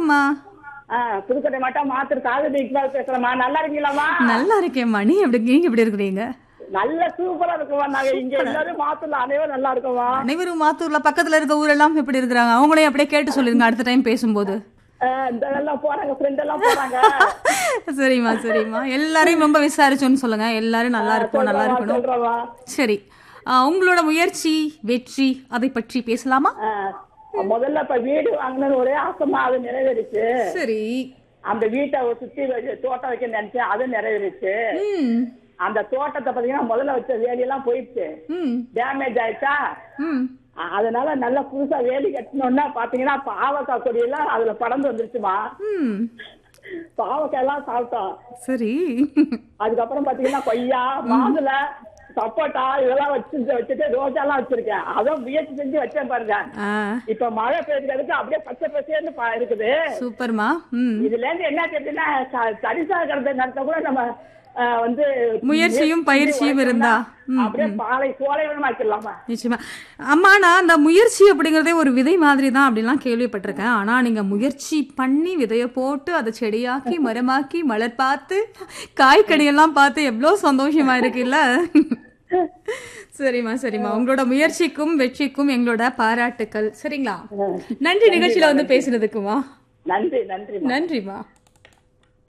வணக்கம்மா ஆ, புதுக்கோட்டை மாவட்டம் மாத்தூர் காதல் இக்பால் பேசுறேம்மா நல்லா இருக்கீங்களாம்மா நல்லா இருக்கேம்மா நீ எப்படி நீங்க எப்படி இருக்கிறீங்க நல்ல சூப்பரா இருக்குமா நாங்க இங்க எல்லாரும் மாத்தூர்ல அனைவரும் நல்லா இருக்கோமா அனைவரும் மாத்தூர்ல பக்கத்துல இருக்க ஊரெல்லாம் எப்படி இருக்கிறாங்க அவங்களையும் அப்படியே கேட்டு சொல்லிருங்க அடுத்த டைம் பேசும்போது ஆ, இந்த எல்லாம் போறாங்க ஃப்ரெண்ட் எல்லாம் போறாங்க சரிம்மா சரிம்மா எல்லாரையும் ரொம்ப விசாரிச்சோன்னு சொல்லுங்க எல்லாரும் நல்லா இருக்கும் நல்லா இருக்கணும் சொல்றவா சரி ஆ, உங்களோட முயற்சி வெற்றி அதை பற்றி பேசலாமா முதல்ல இப்ப வீடு வாங்கணும்னு ஒரே ஆசைமா அது நிறைவேறிச்சு சரி அந்த வீட்டை ஒரு சுத்தி வச்சு தோட்டம் வைக்க நினைச்சேன் அது நிறைவேறிச்சு ம் அந்த தோட்டத்தை பாத்தீங்கன்னா முதல்ல வச்ச வேலையெல்லாம் போயிடுச்சு ம் டேமேஜ் ஆயிடுச்சா ம் அ- அதனால நல்லா புதுசா வேலி கட்டணும்னா பாத்தீங்கன்னா பாவக்காய் கொடியெல்லாம் அதுல படர்ந்து வந்துருச்சுமா ம் பாவக்காய் எல்லாம் சாப்பிட்டோம் சரி அதுக்கப்புறம் பாத்தீங்கன்னா கொய்யா மாதுளை சப்போட்டா இதெல்லாம் வச்சு வச்சுட்டு ரோஜா எல்லாம் வச்சிருக்கேன் அதுவும் முயற்சி செஞ்சு வச்சேன் பாருங்க ஆ இப்ப மழை பெய்யுறதுக்கு அப்படியே பச்சை பசேன்னு ப- இருக்குது சூப்பர்மா ம் இதுல இருந்து என்ன கேட்டீங்கன்னா சரிசா கடந்த நடத்த கூட நம்ம அஹ், வந்து முயற்சியும் பயிற்சியும் இருந்தா ம் அப்படியே பாலை சோலைவனம் ஆக்கிடலாமா நிச்சயமா அம்மா நான் அந்த முயற்சி அப்படிங்கறதே ஒரு விதை மாதிரி தான் அப்படிலாம் கேள்விப்பட்டிருக்கேன் ஆனா நீங்க முயற்சி பண்ணி விதைய போட்டு அதை செடியாக்கி மரமாக்கி மலர் பார்த்து காய்கனியெல்லாம் பார்த்து எவ்வளோ சந்தோஷமா இருக்குல்ல சரிம்மா சரிம்மா உங்களோட முயற்சிக்கும் வெற்றிக்கும் எங்களோட பாராட்டுக்கள் சரிங்களா நன்றி நிகழ்ச்சியில வந்து பேசுனதுக்குமா நன்றி நன்றி நன்றிம்மா